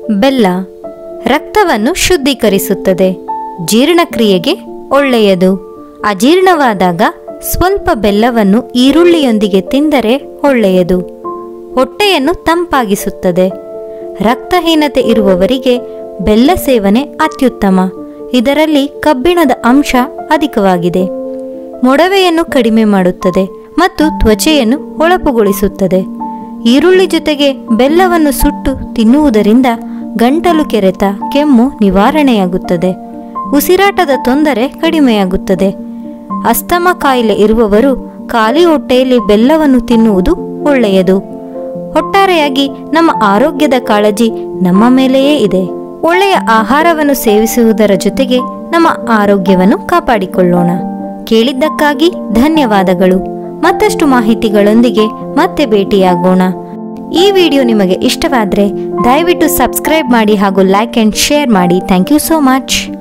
ಬೆಲ್ಲ ರಕ್ತವನ್ನು ಶುದ್ಧೀಕರಿಸುತ್ತದೆ ಜೀರ್ಣಕ್ರಿಯೆಗೆ ಒಳ್ಳೆಯದು ಅಜೀರ್ಣವಾದಾಗ ಸ್ವಲ್ಪ ಬೆಲ್ಲವನ್ನು ಈರುಳ್ಳಿಯೊಂದಿಗೆ ತಿಂದರೆ ಒಳ್ಳೆಯದು ಹೊಟ್ಟೆಯನ್ನು ತಂಪಾಗಿಸುತ್ತದೆ ರಕ್ತಹೀನತೆ ಇರುವವರಿಗೆ ಬೆಲ್ಲ ಸೇವನೆ ಅತ್ಯುತ್ತಮ ಇದರಲ್ಲಿ ಕಬ್ಬಿಣದ ಅಂಶ ಅಧಿಕವಾಗಿದೆ ಮೊಡವೆಯನ್ನು ಕಡಿಮೆ ಮಾಡುತ್ತದೆ ಮತ್ತು ತ್ವಚೆಯನ್ನು ಹೊಳಪುಗೊಳಿಸುತ್ತದೆ ಈರುಳ್ಳಿ ಜೊತೆಗೆ ಬೆಲ್ಲವನ್ನು ಸುಟ್ಟು ತಿನ್ನುವುದರಿಂದ ಗಂಟಲು ಕೆರೆತ ಕೆಮ್ಮು ನಿವಾರಣೆಯಾಗುತ್ತದೆ ಉಸಿರಾಟದ ತೊಂದರೆ ಕಡಿಮೆಯಾಗುತ್ತದೆ ಅಸ್ತಮ ಕಾಯಿಲೆ ಇರುವವರು ಖಾಲಿ ಹೊಟ್ಟೆಯಲ್ಲಿ ಬೆಲ್ಲವನ್ನು ತಿನ್ನುವುದು ಒಳ್ಳೆಯದು ಒಟ್ಟಾರೆಯಾಗಿ ನಮ್ಮ ಆರೋಗ್ಯದ ಕಾಳಜಿ ನಮ್ಮ ಮೇಲೆಯೇ ಇದೆ ಒಳ್ಳೆಯ ಆಹಾರವನ್ನು ಸೇವಿಸುವುದರ ಜೊತೆಗೆ ನಮ್ಮ ಆರೋಗ್ಯವನ್ನು ಕಾಪಾಡಿಕೊಳ್ಳೋಣ ಕೇಳಿದ್ದಕ್ಕಾಗಿ ಧನ್ಯವಾದಗಳು ಮತ್ತಷ್ಟು ಮಾಹಿತಿಗಳೊಂದಿಗೆ ಮತ್ತೆ ಭೇಟಿಯಾಗೋಣ ಈ ವಿಡಿಯೋ ನಿಮಗೆ ಇಷ್ಟವಾದರೆ ದಯವಿಟ್ಟು ಸಬ್ಸ್ಕ್ರೈಬ್ ಮಾಡಿ ಹಾಗೂ ಲೈಕ್ ಆ್ಯಂಡ್ ಶೇರ್ ಮಾಡಿ ಥ್ಯಾಂಕ್ ಯು ಸೋ ಮಚ್